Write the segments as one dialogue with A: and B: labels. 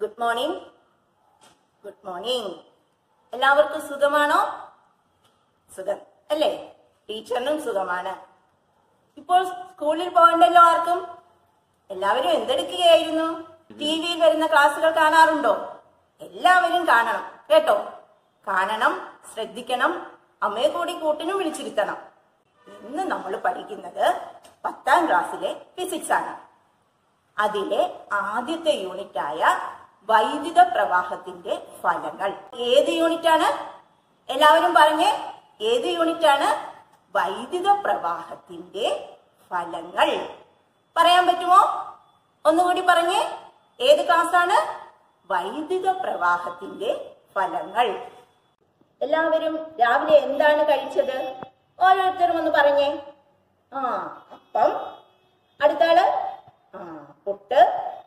A: good morning good morning എല്ലാവർക്കും സുഖമാണോ സുഖം അല്ലേ ടീച്ചറിനും സുഖമാണ് ഇപ്പോൾ സ്കൂളിൽ പോകണ്ടല്ലോ ആർക്കും എല്ലാവരും എന്തെടുക്കുകയായിരുന്നു ടി വിയിൽ വരുന്ന ക്ലാസ്സുകൾ കാണാറുണ്ടോ എല്ലാവരും കാണണം കേട്ടോ കാണണം ശ്രദ്ധിക്കണം അമ്മയെ കൂടി കൂട്ടിനും വിളിച്ചിരുത്തണം ഇന്ന് നമ്മൾ പഠിക്കുന്നത് പത്താം ക്ലാസ്സിലെ ഫിസിക്സ് ആണ് അതിലെ ആദ്യത്തെ യൂണിറ്റായ വൈദ്യുത പ്രവാഹത്തിന്റെ ഫലങ്ങൾ ഏത് യൂണിറ്റാണ് എല്ലാവരും പറഞ്ഞേ ഏത് യൂണിറ്റാണ് വൈദ്യുത പ്രവാഹത്തിന്റെ ഫലങ്ങൾ പറയാൻ പറ്റുമോ ഒന്നുകൂടി പറഞ്ഞേ ഏത് ക്ലാസ്സാണ് വൈദ്യുത പ്രവാഹത്തിന്റെ ഫലങ്ങൾ എല്ലാവരും രാവിലെ എന്താണ് കഴിച്ചത് ഓരോരുത്തരും ഒന്ന് പറഞ്ഞേ ആ അപ്പം അടുത്ത ആള് ആ പുട്ട്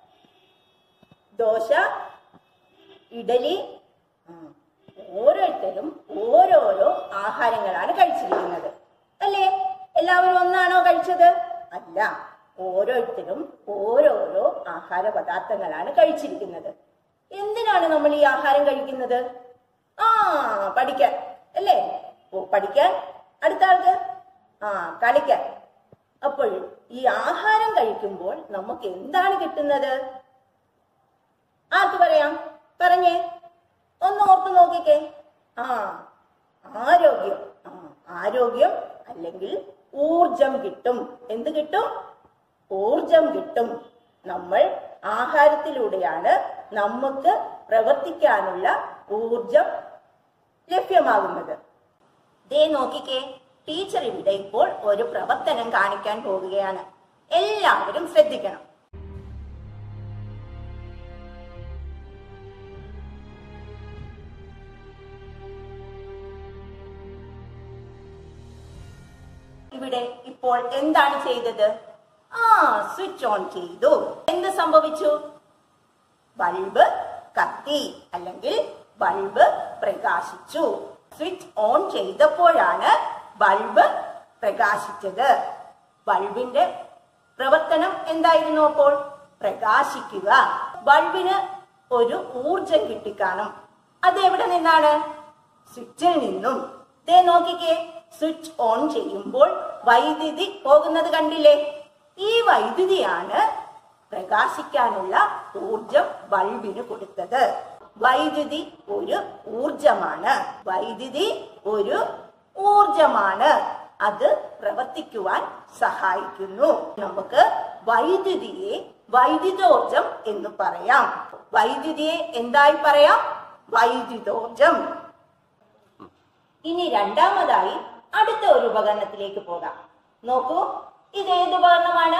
A: ദോശ ഇഡലി ആ, ഓരോരുത്തരും ഓരോരോ ആഹാരങ്ങളാണ് കഴിച്ചിരിക്കുന്നത് അല്ലേ എല്ലാവരും ഒന്നാണോ കഴിച്ചത് അല്ല ഓരോരുത്തരും ഓരോരോ ആഹാര പദാർത്ഥങ്ങളാണ് കഴിച്ചിരിക്കുന്നത് എന്തിനാണ് നമ്മൾ ഈ ആഹാരം കഴിക്കുന്നത് ആ പഠിക്കാൻ അല്ലേ ഓ പഠിക്കാൻ അടുത്ത ആൾക്ക് ആ കളിക്കാൻ അപ്പോൾ ഈ ആഹാരം കഴിക്കുമ്പോൾ നമുക്ക് എന്താണ് കിട്ടുന്നത് ആർക്ക് പറയാം പറഞ്ഞേ ഒന്ന് ഓർത്ത് നോക്കിക്കേ ആ ആരോഗ്യം ആ ആരോഗ്യം അല്ലെങ്കിൽ ഊർജം കിട്ടും എന്ത് കിട്ടും ഊർജം കിട്ടും നമ്മൾ ആഹാരത്തിലൂടെയാണ് നമുക്ക് പ്രവർത്തിക്കാനുള്ള ഊർജം ലഭ്യമാകുന്നത് ദേ നോക്കിക്കേ ടീച്ചർ ഇവിടെ ഇപ്പോൾ ഒരു പ്രവർത്തനം കാണിക്കാൻ പോവുകയാണ് എല്ലാവരും ശ്രദ്ധിക്കണം ഇവിടെ ഇപ്പോൾ എന്താണ് ചെയ്തത് ആ സ്വിച്ച് ഓൺ ചെയ്തു എന്ത് സംഭവിച്ചു ബൾബ് കത്തി അല്ലെങ്കിൽ ബൾബ് പ്രകാശിച്ചു സ്വിച്ച് ഓൺ ചെയ്തപ്പോഴാണ് ബൾബ് പ്രകാശിച്ചത് ബൾബിന്റെ പ്രവർത്തനം എന്തായിരുന്നു അപ്പോൾ പ്രകാശിക്കുക ബൾബിന് ഒരു ഊർജം കിട്ടിക്കാണും അത് എവിടെ നിന്നാണ് സ്വിച്ചിൽ നിന്നും ദേ നോക്കിക്കേ സ്വിച്ച് ഓൺ ചെയ്യുമ്പോൾ വൈദ്യുതി പോകുന്നത് കണ്ടില്ലേ ഈ വൈദ്യുതിയാണ് പ്രകാശിക്കാനുള്ള ഊർജം ബൾബിന് കൊടുത്തത് വൈദ്യുതി ഒരു ഊർജമാണ് വൈദ്യുതി ഒരു ഊർജമാണ് അത് പ്രവർത്തിക്കുവാൻ സഹായിക്കുന്നു നമുക്ക് വൈദ്യുതിയെ വൈദ്യുതോർജം എന്ന് പറയാം വൈദ്യുതിയെ എന്തായി പറയാം വൈദ്യുതോർജം ഇനി രണ്ടാമതായി അടുത്ത ഒരു ഉപകരണത്തിലേക്ക് പോകാം നോക്കൂ ഇത് ഏത് ഉപകരണമാണ്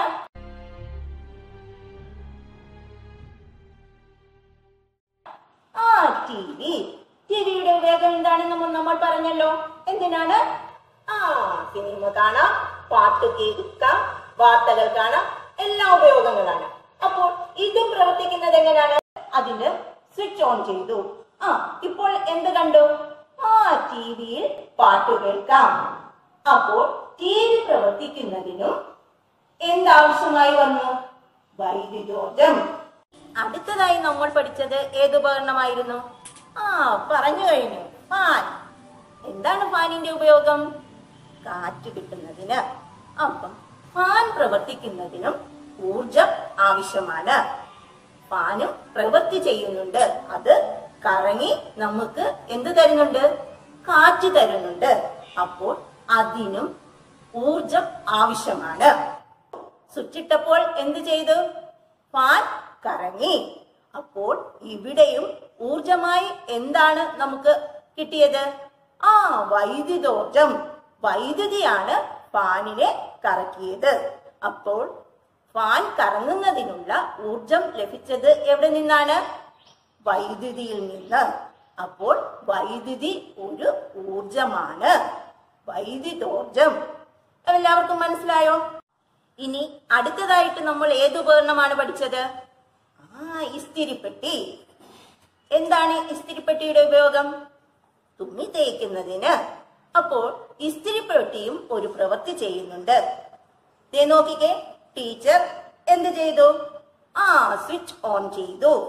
A: ആ ടി വി ടിവിയുടെ ഉപയോഗം എന്താണെന്ന് മുൻ നമ്മൾ പറഞ്ഞല്ലോ എന്തിനാണ് ആ സിനിമ കാണാം പാട്ട് കേൾക്കാം വാർത്തകൾ കാണാം എല്ലാ ഉപയോഗങ്ങളാണ് അപ്പോൾ ഇതും പ്രവർത്തിക്കുന്നത് എങ്ങനെയാണ് അതിന് സ്വിച്ച് ഓൺ ചെയ്തു ആ ഇപ്പോൾ എന്ത് കണ്ടു ആ ടി വിയിൽ പാട്ട് കേൾക്കാം അപ്പോൾ ടി വി പ്രവർത്തിക്കുന്നതിനും എന്താവശ്യമായി വന്നു വൈദ്യുതോർജം അടുത്തതായി നമ്മൾ പഠിച്ചത് ഏത് ഉപകരണമായിരുന്നു ആ പറഞ്ഞു കഴിഞ്ഞു ഫാൻ എന്താണ് ഫാനിന്റെ ഉപയോഗം കാറ്റ് കിട്ടുന്നതിന് അപ്പം ഫാൻ പ്രവർത്തിക്കുന്നതിനും ഊർജം ആവശ്യമാണ് ഫാനും പ്രവൃത്തി ചെയ്യുന്നുണ്ട് അത് കറങ്ങി നമുക്ക് എന്ത് തരുന്നുണ്ട് കാറ്റ് തരുന്നുണ്ട് അപ്പോൾ അതിനും ഊർജം ആവശ്യമാണ് സ്വിച്ചിട്ടപ്പോൾ എന്ത് ചെയ്തു ഫാൻ കറങ്ങി അപ്പോൾ ഇവിടെയും ഊർജമായി എന്താണ് നമുക്ക് കിട്ടിയത് ആ വൈദ്യുതോർജം വൈദ്യുതിയാണ് ഫാനിനെ കറക്കിയത് അപ്പോൾ ഫാൻ കറങ്ങുന്നതിനുള്ള ഊർജം ലഭിച്ചത് എവിടെ നിന്നാണ് വൈദ്യുതിയിൽ നിന്ന് അപ്പോൾ വൈദ്യുതി ഒരു ഊർജമാണ് വൈദ്യുതോർജം എല്ലാവർക്കും മനസ്സിലായോ ഇനി അടുത്തതായിട്ട് നമ്മൾ ഏത് ഉപകരണമാണ് പഠിച്ചത് ആ ഇസ്തിരിപ്പെട്ടി എന്താണ് ഇസ്തിരിപ്പെട്ടിയുടെ ഉപയോഗം തുണി തേക്കുന്നതിന് അപ്പോൾ ഇസ്തിരിപ്പെട്ടിയും ഒരു പ്രവൃത്തി ചെയ്യുന്നുണ്ട് ദേ നോക്കിക്കേ ടീച്ചർ എന്ത് ചെയ്തു ആ സ്വിച്ച് ഓൺ ചെയ്തു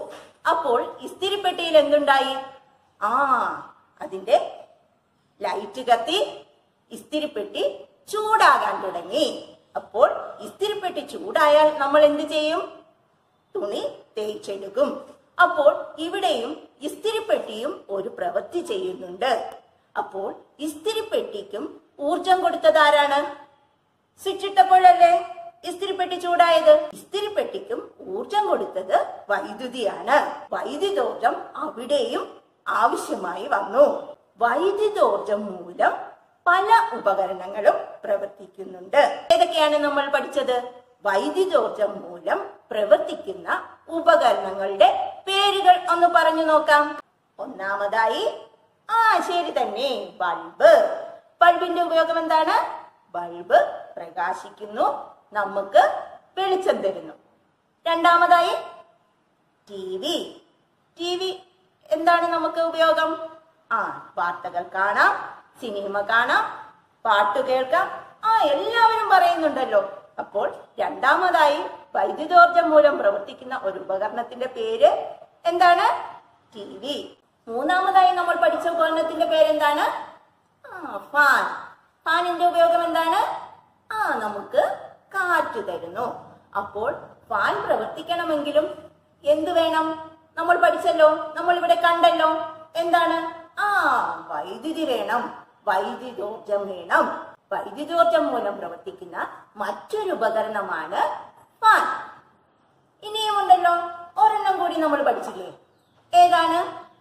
A: അപ്പോൾ ഇസ്തിരിപ്പെട്ടിയിൽ എന്തുണ്ടായി ആ അതിന്റെ ലൈറ്റ് കത്തി ഇസ്തിരിപ്പെട്ടി ചൂടാകാൻ തുടങ്ങി അപ്പോൾ ഇസ്തിരിപ്പെട്ടി ചൂടായാൽ നമ്മൾ എന്ത് ചെയ്യും തുണി തേച്ചെടുക്കും അപ്പോൾ ഇവിടെയും ഇസ്തിരിപ്പെട്ടിയും ഒരു പ്രവൃത്തി ചെയ്യുന്നുണ്ട് അപ്പോൾ ഇസ്തിരിപ്പെട്ടിക്കും ഊർജം കൊടുത്തത് ആരാണ് സ്വിച്ച് ഇട്ടപ്പോഴല്ലേ ഇസ്തിരിപ്പെട്ടി ചൂടായത് ഇസ്തിരിപ്പെട്ടിക്കും ഊർജം കൊടുത്തത് വൈദ്യുതിയാണ് വൈദ്യുതോർജം അവിടെയും ആവശ്യമായി വന്നു വൈദ്യുതോർജം മൂലം പല ഉപകരണങ്ങളും പ്രവർത്തിക്കുന്നുണ്ട് ഏതൊക്കെയാണ് നമ്മൾ പഠിച്ചത് വൈദ്യുതോർജം മൂലം പ്രവർത്തിക്കുന്ന ഉപകരണങ്ങളുടെ പേരുകൾ ഒന്ന് പറഞ്ഞു നോക്കാം ഒന്നാമതായി ആ ശരി തന്നെ ബൾബ് ബൾബിന്റെ ഉപയോഗം എന്താണ് ബൾബ് പ്രകാശിക്കുന്നു നമുക്ക് വെളിച്ചം തരുന്നു രണ്ടാമതായി ടി വി ടി വി എന്താണ് നമുക്ക് ഉപയോഗം ആ വാർത്തകൾ കാണാം സിനിമ കാണാം പാട്ട് കേൾക്കാം ആ എല്ലാവരും പറയുന്നുണ്ടല്ലോ അപ്പോൾ രണ്ടാമതായി വൈദ്യുതോർജം മൂലം പ്രവർത്തിക്കുന്ന ഒരു ഉപകരണത്തിന്റെ പേര് എന്താണ് ടി വി മൂന്നാമതായി നമ്മൾ പഠിച്ച ഉപകരണത്തിന്റെ പേരെന്താണ് ആ ഫാൻ ഫാനിന്റെ ഉപയോഗം എന്താണ് ആ നമുക്ക് കാറ്റ് തരുന്നു അപ്പോൾ ഫാൻ പ്രവർത്തിക്കണമെങ്കിലും എന്ത് വേണം നമ്മൾ പഠിച്ചല്ലോ നമ്മൾ ഇവിടെ കണ്ടല്ലോ എന്താണ് ആ വൈദ്യുതി വേണം വൈദ്യുതോർജം വേണം വൈദ്യുതോർജം മൂലം പ്രവർത്തിക്കുന്ന മറ്റൊരു ഉപകരണമാണ് ഫാൻ ഇനിയും ഉണ്ടല്ലോ ഒരെണ്ണം കൂടി നമ്മൾ പഠിച്ചില്ലേ ഏതാണ്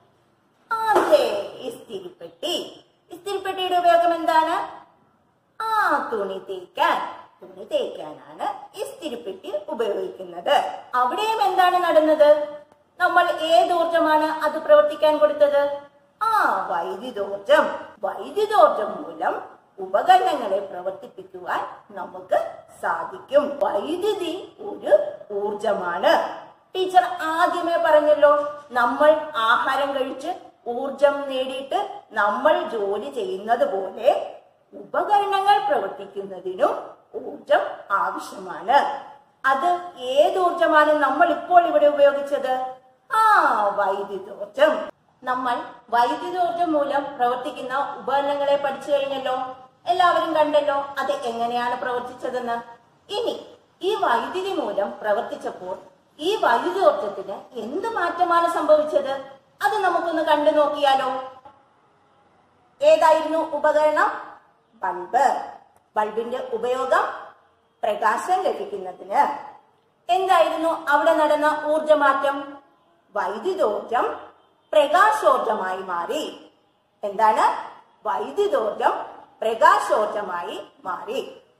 A: അതെ ഇസ്തിരിപ്പെട്ടി ഇസ്തിരിപ്പെട്ടിയുടെ ഉപയോഗം എന്താണ് ആ തുണി തേക്കാൻ തുണി തേക്കാനാണ് ഇസ്തിരിപ്പെട്ടി ഉപയോഗിക്കുന്നത് അവിടെയും എന്താണ് നടന്നത് നമ്മൾ ഏതോർജമാണ് അത് പ്രവർത്തിക്കാൻ കൊടുത്തത് ആ വൈദ്യുതോർജം വൈദ്യുതോർജം മൂലം ഉപകരണങ്ങളെ പ്രവർത്തിപ്പിക്കുവാൻ നമുക്ക് സാധിക്കും വൈദ്യുതി ഒരു ഊർജമാണ് ടീച്ചർ ആദ്യമേ പറഞ്ഞല്ലോ നമ്മൾ ആഹാരം കഴിച്ച് ഊർജം നേടിയിട്ട് നമ്മൾ ജോലി ചെയ്യുന്നത് പോലെ ഉപകരണങ്ങൾ പ്രവർത്തിക്കുന്നതിനും ഊർജം ആവശ്യമാണ് അത് ഏത് ഊർജമാണ് നമ്മൾ ഇപ്പോൾ ഇവിടെ ഉപയോഗിച്ചത് ആ വൈദ്യുതോർജം നമ്മൾ വൈദ്യുതോർജം മൂലം പ്രവർത്തിക്കുന്ന ഉപകരണങ്ങളെ പഠിച്ചു കഴിഞ്ഞല്ലോ എല്ലാവരും കണ്ടല്ലോ അത് എങ്ങനെയാണ് പ്രവർത്തിച്ചതെന്ന് ഇനി ഈ വൈദ്യുതി മൂലം പ്രവർത്തിച്ചപ്പോൾ ഈ വൈദ്യുതോർജത്തിന് എന്ത് മാറ്റമാണ് സംഭവിച്ചത് അത് നമുക്കൊന്ന് കണ്ടു നോക്കിയാലോ ഏതായിരുന്നു ഉപകരണം ബൾബ് ബൾബിന്റെ ഉപയോഗം പ്രകാശം ലഭിക്കുന്നതിന് എന്തായിരുന്നു അവിടെ നടന്ന ഊർജമാറ്റം വൈദ്യുതോർജം പ്രകാശോർജമായി മാറി എന്താണ് വൈദ്യുതോർജം പ്രകാശോർജമായി മാറി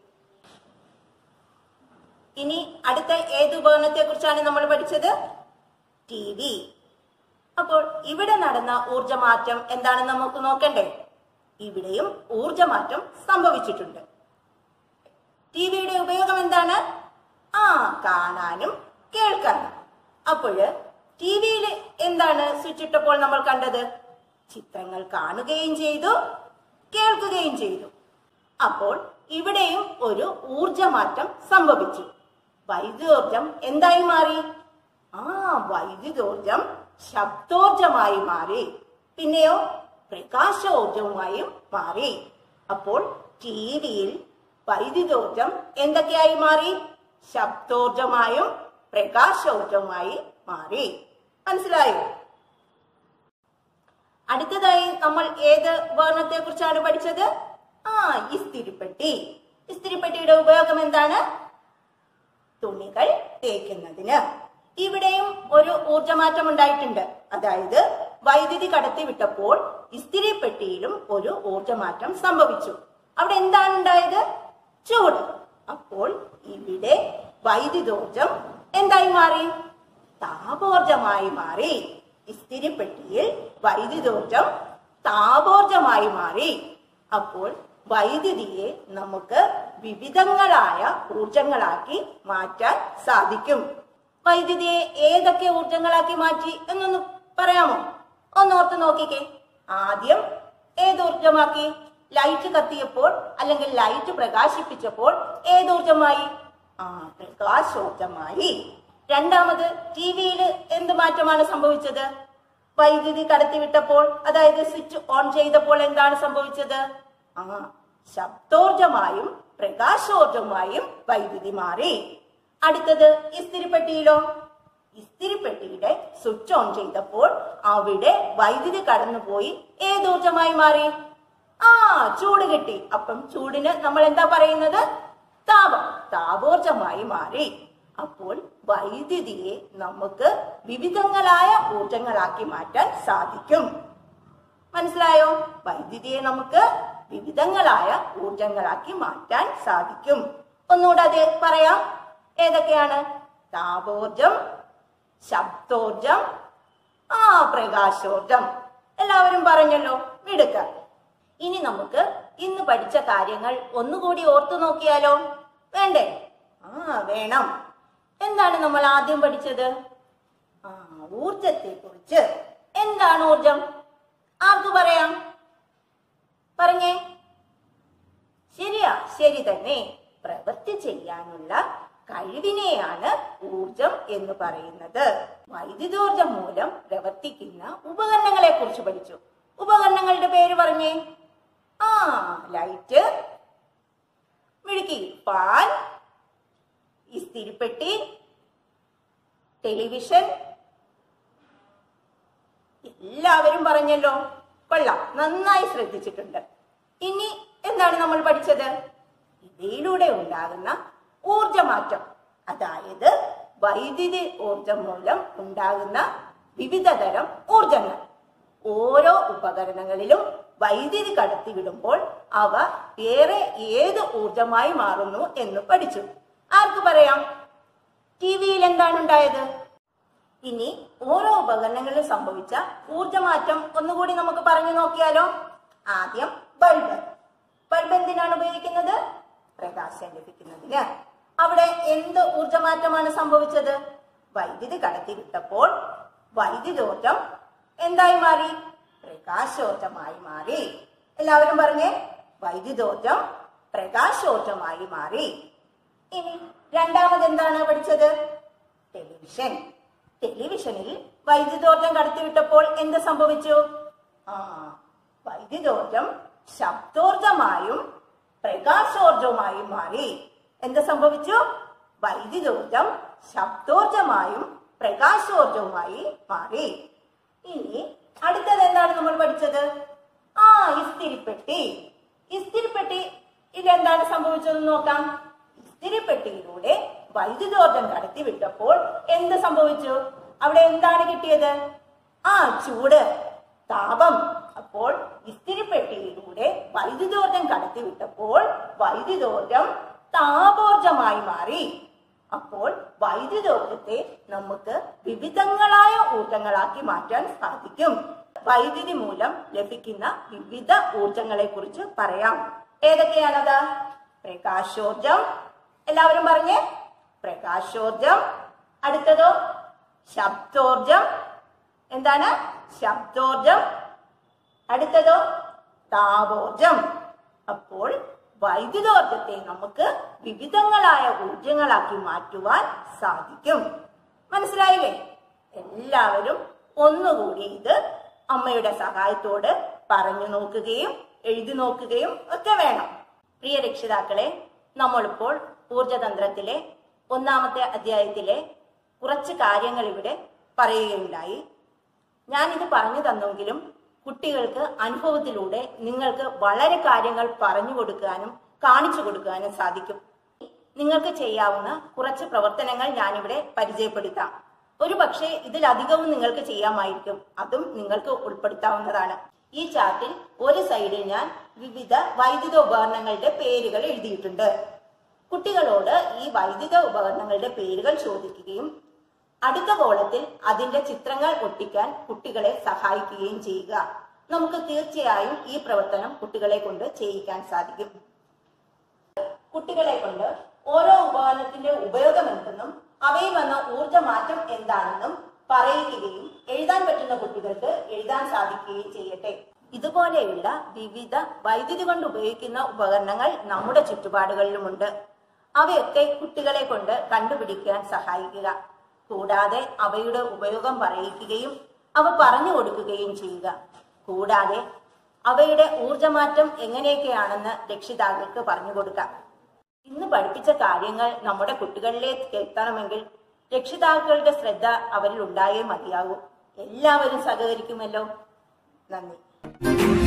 A: ഇനി അടുത്ത ഏത് ഉപകരണത്തെ കുറിച്ചാണ് നമ്മൾ പഠിച്ചത് ടി വി അപ്പോൾ ഇവിടെ നടന്ന ഊർജമാറ്റം എന്താണെന്ന് നമുക്ക് നോക്കണ്ടേ ഇവിടെയും ഊർജമാറ്റം സംഭവിച്ചിട്ടുണ്ട് ടി വിയുടെ ഉപയോഗം എന്താണ് ആ കാണാനും കേൾക്കാനും അപ്പോഴ് ടി വിയിൽ എന്താണ് സ്വിച്ച് ഇട്ടപ്പോൾ നമ്മൾ കണ്ടത് ചിത്രങ്ങൾ കാണുകയും ചെയ്തു കേൾക്കുകയും ചെയ്തു അപ്പോൾ ഇവിടെയും ഒരു ഊർജമാറ്റം സംഭവിച്ചു വൈദ്യുതോർജം എന്തായി മാറി ആ വൈദ്യുതോർജം ശബ്ദോർജമായി മാറി പിന്നെയോ പ്രകാശോർജവുമായും മാറി അപ്പോൾ ടി വിയിൽ വൈദ്യുതോർജം എന്തൊക്കെയായി മാറി ശബ്ദോർജമായും പ്രകാശോർജവുമായി മാറി മനസ്സിലായോ അടുത്തതായി നമ്മൾ ഏത് ഉപകരണത്തെ കുറിച്ചാണ് പഠിച്ചത് ആ ഇസ്തിരിപ്പെട്ടി ഇസ്തിരിപ്പെട്ടിയുടെ ഉപയോഗം എന്താണ് തുണികൾ തേക്കുന്നതിന് ഇവിടെയും ഒരു ഊർജമാറ്റം ഉണ്ടായിട്ടുണ്ട് അതായത് വൈദ്യുതി കടത്തി വിട്ടപ്പോൾ ഇസ്തിരിപ്പെട്ടിയിലും ഒരു ഊർജമാറ്റം സംഭവിച്ചു അവിടെ എന്താണ് ഉണ്ടായത് ചൂട് അപ്പോൾ ഇവിടെ വൈദ്യുതോർജം എന്തായി മാറി താപോർജമായി മാറി ഇസ്തിരിപ്പെട്ടിയിൽ വൈദ്യുതോർജം താപോർജമായി മാറി അപ്പോൾ വൈദ്യുതിയെ നമുക്ക് വിവിധങ്ങളായ ഊർജങ്ങളാക്കി മാറ്റാൻ സാധിക്കും വൈദ്യുതിയെ ഏതൊക്കെ ഊർജങ്ങളാക്കി മാറ്റി എന്നൊന്ന് പറയാമോ ഒന്നോർത്ത് നോക്കിക്കേ ആദ്യം ഏത് ഊർജമാക്കി ലൈറ്റ് കത്തിയപ്പോൾ അല്ലെങ്കിൽ ലൈറ്റ് പ്രകാശിപ്പിച്ചപ്പോൾ ഏത് ഊർജമായി ആ പ്രകാശോർജമായി രണ്ടാമത് ടി വിയിൽ എന്ത് മാറ്റമാണ് സംഭവിച്ചത് വൈദ്യുതി കടത്തിവിട്ടപ്പോൾ അതായത് സ്വിച്ച് ഓൺ ചെയ്തപ്പോൾ എന്താണ് സംഭവിച്ചത് ആ ശബ്ദോർജമായും പ്രകാശോർജമായും വൈദ്യുതി മാറി അടുത്തത് ഇസ്തിരിപ്പെട്ടിയിലോ ഇസ്തിരിപ്പെട്ടിയുടെ സ്വിച്ച് ഓൺ ചെയ്തപ്പോൾ അവിടെ വൈദ്യുതി കടന്നുപോയി ഏതൂർജമായി മാറി ആ ചൂട് കിട്ടി അപ്പം ചൂടിന് നമ്മൾ എന്താ പറയുന്നത് താപം താപോർജമായി മാറി അപ്പോൾ വൈദ്യുതിയെ നമുക്ക് വിവിധങ്ങളായ ഊർജങ്ങളാക്കി മാറ്റാൻ സാധിക്കും മനസ്സിലായോ വൈദ്യുതിയെ നമുക്ക് വിവിധങ്ങളായ ഊർജങ്ങളാക്കി മാറ്റാൻ സാധിക്കും ഒന്നുകൂടെ അത് പറയാം ഏതൊക്കെയാണ് താപോർജം ശബ്ദോർജം ആ പ്രകാശോർജം എല്ലാവരും പറഞ്ഞല്ലോ മിടുക്ക ഇനി നമുക്ക് ഇന്ന് പഠിച്ച കാര്യങ്ങൾ ഒന്നുകൂടി ഓർത്തു നോക്കിയാലോ വേണ്ടേ ആ വേണം എന്താണ് നമ്മൾ ആദ്യം പഠിച്ചത് ആ ഊർജത്തെ കുറിച്ച് എന്താണ് ഊർജം ആർക്ക് പറയാം പറഞ്ഞേ ശരിയാ ശരി തന്നെ പ്രവൃത്തി ചെയ്യാനുള്ള കഴിവിനെയാണ് ഊർജം എന്ന് പറയുന്നത് വൈദ്യുതോർജം മൂലം പ്രവർത്തിക്കുന്ന ഉപകരണങ്ങളെ കുറിച്ച് പഠിച്ചു ഉപകരണങ്ങളുടെ പേര് പറഞ്ഞേ ആ ലൈറ്റ് മിഴുക്കി ഫാൻ ഇസ്തിരിപ്പെട്ടി ടെലിവിഷൻ എല്ലാവരും പറഞ്ഞല്ലോ കൊള്ളാം നന്നായി ശ്രദ്ധിച്ചിട്ടുണ്ട് ഇനി എന്താണ് നമ്മൾ പഠിച്ചത് ഇതിലൂടെ ഉണ്ടാകുന്ന ഊർജമാറ്റം അതായത് വൈദ്യുതി ഊർജം മൂലം ഉണ്ടാകുന്ന വിവിധ തരം ഊർജങ്ങൾ ഓരോ ഉപകരണങ്ങളിലും വൈദ്യുതി കടത്തിവിടുമ്പോൾ അവ ഏറെ ഏത് ഊർജമായി മാറുന്നു എന്ന് പഠിച്ചു ആർക്ക് പറയാം ടി വിയിൽ എന്താണ് ഉണ്ടായത് ഇനി ഓരോ ഉപകരണങ്ങളിലും സംഭവിച്ച ഊർജമാറ്റം ഒന്നുകൂടി നമുക്ക് പറഞ്ഞു നോക്കിയാലോ ആദ്യം ബൾബ് ബൾബ് എന്തിനാണ് ഉപയോഗിക്കുന്നത് പ്രകാശം ലഭിക്കുന്നതിന് അവിടെ എന്ത് ഊർജമാറ്റമാണ് സംഭവിച്ചത് വൈദ്യുതി കടത്തിവിട്ടപ്പോൾ വൈദ്യുതോർജം എന്തായി മാറി പ്രകാശോർജമായി മാറി എല്ലാവരും പറഞ്ഞേ വൈദ്യുതോർജം പ്രകാശോർജമായി മാറി ഇനി രണ്ടാമത് എന്താണ് പഠിച്ചത് ടെലിവിഷൻ ടെലിവിഷനിൽ വൈദ്യുതോർജം കടത്തിവിട്ടപ്പോൾ എന്ത് സംഭവിച്ചു ആ വൈദ്യുതോർജം ശബ്ദോർജമായും പ്രകാശോർജവുമായും മാറി എന്ത് സംഭവിച്ചു വൈദ്യുതോർജം ശബ്ദോർജമായും പ്രകാശോർജവുമായി മാറി ഇനി അടുത്തത് എന്താണ് നമ്മൾ പഠിച്ചത് ആ ഇസ്തിരിപ്പെട്ടി ഇസ്തിരിപ്പെട്ടി ഇതെന്താണ് സംഭവിച്ചതെന്ന് നോക്കാം ഇസ്തിരിപ്പെട്ടിയിലൂടെ വൈദ്യുതോർജം കടത്തിവിട്ടപ്പോൾ എന്ത് സംഭവിച്ചു അവിടെ എന്താണ് കിട്ടിയത് ആ ചൂട് താപം അപ്പോൾ ഇസ്തിരിപ്പെട്ടിയിലൂടെ വൈദ്യുതോർജം കടത്തിവിട്ടപ്പോൾ വൈദ്യുതോർജം താപോർജമായി മാറി അപ്പോൾ വൈദ്യുതോർജത്തെ നമുക്ക് വിവിധങ്ങളായ ഊർജങ്ങളാക്കി മാറ്റാൻ സാധിക്കും വൈദ്യുതി മൂലം ലഭിക്കുന്ന വിവിധ ഊർജങ്ങളെ കുറിച്ച് പറയാം ഏതൊക്കെയാണത് പ്രകാശോർജം എല്ലാവരും പറഞ്ഞേ പ്രകാശോർജം അടുത്തതോ ശബ്ദോർജം എന്താണ് ശബ്ദോർജം അടുത്തതോ താപോർജം അപ്പോൾ വൈദ്യുതോർജത്തെ നമുക്ക് വിവിധങ്ങളായ ഊർജങ്ങളാക്കി മാറ്റുവാൻ സാധിക്കും മനസ്സിലായില്ലേ എല്ലാവരും ഒന്നുകൂടി ഇത് അമ്മയുടെ സഹായത്തോട് പറഞ്ഞു നോക്കുകയും എഴുതി നോക്കുകയും ഒക്കെ വേണം പ്രിയ രക്ഷിതാക്കളെ നമ്മളിപ്പോൾ ഊർജതന്ത്രത്തിലെ ഒന്നാമത്തെ അധ്യായത്തിലെ കുറച്ച് കാര്യങ്ങൾ ഇവിടെ പറയുകയുണ്ടായി ഞാനിത് പറഞ്ഞു തന്നെങ്കിലും കുട്ടികൾക്ക് അനുഭവത്തിലൂടെ നിങ്ങൾക്ക് വളരെ കാര്യങ്ങൾ പറഞ്ഞു കൊടുക്കാനും കാണിച്ചു കൊടുക്കാനും സാധിക്കും നിങ്ങൾക്ക് ചെയ്യാവുന്ന കുറച്ച് പ്രവർത്തനങ്ങൾ ഞാനിവിടെ പരിചയപ്പെടുത്താം ഒരു പക്ഷേ ഇതിലധികവും നിങ്ങൾക്ക് ചെയ്യാമായിരിക്കും അതും നിങ്ങൾക്ക് ഉൾപ്പെടുത്താവുന്നതാണ് ഈ ചാർട്ടിൽ ഒരു സൈഡിൽ ഞാൻ വിവിധ വൈദ്യുത ഉപകരണങ്ങളുടെ പേരുകൾ എഴുതിയിട്ടുണ്ട് കുട്ടികളോട് ഈ വൈദ്യുത ഉപകരണങ്ങളുടെ പേരുകൾ ചോദിക്കുകയും അടുത്ത കോളത്തിൽ അതിന്റെ ചിത്രങ്ങൾ ഒട്ടിക്കാൻ കുട്ടികളെ സഹായിക്കുകയും ചെയ്യുക നമുക്ക് തീർച്ചയായും ഈ പ്രവർത്തനം കുട്ടികളെ കൊണ്ട് ചെയ്യിക്കാൻ സാധിക്കും കുട്ടികളെ കൊണ്ട് ഓരോ ഉപകരണത്തിന്റെ ഉപയോഗം എന്തെന്നും അവയിൽ വന്ന ഊർജമാറ്റം എന്താണെന്നും പറയിക്കുകയും എഴുതാൻ പറ്റുന്ന കുട്ടികൾക്ക് എഴുതാൻ സാധിക്കുകയും ചെയ്യട്ടെ ഇതുപോലെയുള്ള വിവിധ വൈദ്യുതി കൊണ്ട് ഉപയോഗിക്കുന്ന ഉപകരണങ്ങൾ നമ്മുടെ ചുറ്റുപാടുകളിലുമുണ്ട് അവയൊക്കെ കുട്ടികളെ കൊണ്ട് കണ്ടുപിടിക്കാൻ സഹായിക്കുക കൂടാതെ അവയുടെ ഉപയോഗം പറയിക്കുകയും അവ പറഞ്ഞു കൊടുക്കുകയും ചെയ്യുക കൂടാതെ അവയുടെ ഊർജമാറ്റം എങ്ങനെയൊക്കെയാണെന്ന് രക്ഷിതാക്കൾക്ക് പറഞ്ഞു കൊടുക്കാം ഇന്ന് പഠിപ്പിച്ച കാര്യങ്ങൾ നമ്മുടെ കുട്ടികളിലേക്ക് എത്തണമെങ്കിൽ രക്ഷിതാക്കളുടെ ശ്രദ്ധ അവരിൽ ഉണ്ടായേ മതിയാകൂ എല്ലാവരും സഹകരിക്കുമല്ലോ നന്ദി